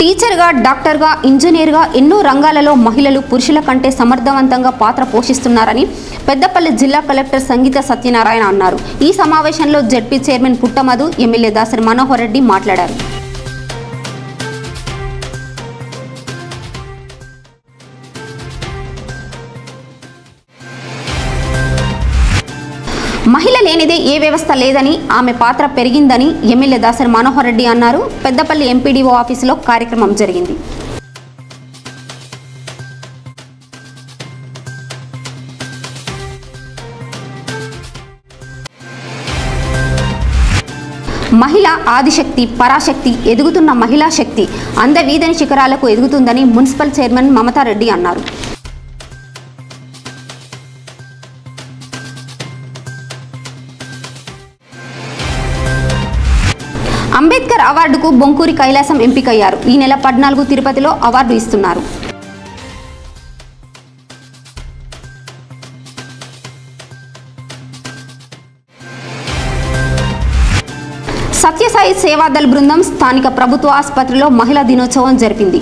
టీచర్గా డాక్టర్గా ఇంజనీర్గా ఎన్నో రంగాలలో మహిళలు పురుషుల కంటే సమర్థవంతంగా పాత్ర పోషిస్తున్నారని పెద్దపల్లి జిల్లా కలెక్టర్ సంగీత సత్యనారాయణ అన్నారు ఈ సమావేశంలో ZP chairman Puttamadhu MLA Dasari Manohar Reddy మాట్లాడారు మహిళ లేనిదే ఏ వ్యవస్థ లేదని ఆమె పాత్ర పెరిగిందని ఎమ్మెల్యే దాసరి మనోహర్ రెడ్డి అన్నారు పెద్దపల్లి ఎంపీడీఓ ఆఫీసులో కార్యక్రమం జరిగింది మహిళ ఆదిశక్తి పరాశక్తి ఎదుగుతున్న మహిళా శక్తి అందవీధని శిఖరాలకు ఎదుగుతుందని మున్సిపల్ చైర్మన్ మమతారెడ్డి అన్నారు అంబేద్కర్ అవార్డుకు బొంకూరి కైలాసం ఎంపికయ్యారు ఈ నెల పద్నాలుగు తిరుపతిలో అవార్డు ఇస్తున్నారు సత్యసాయి సేవాదల్ బృందం స్థానిక ప్రభుత్వ ఆసుపత్రిలో మహిళా దినోత్సవం జరిపింది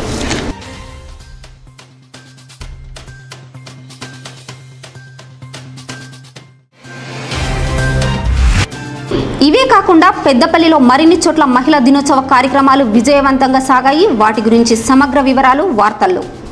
ఇవే కాకుండా పెద్దపల్లిలో మరిన్ని చోట్ల మహిళా దినోత్సవ కార్యక్రమాలు విజయవంతంగా సాగాయి వాటి గురించి సమగ్ర వివరాలు వార్తల్లో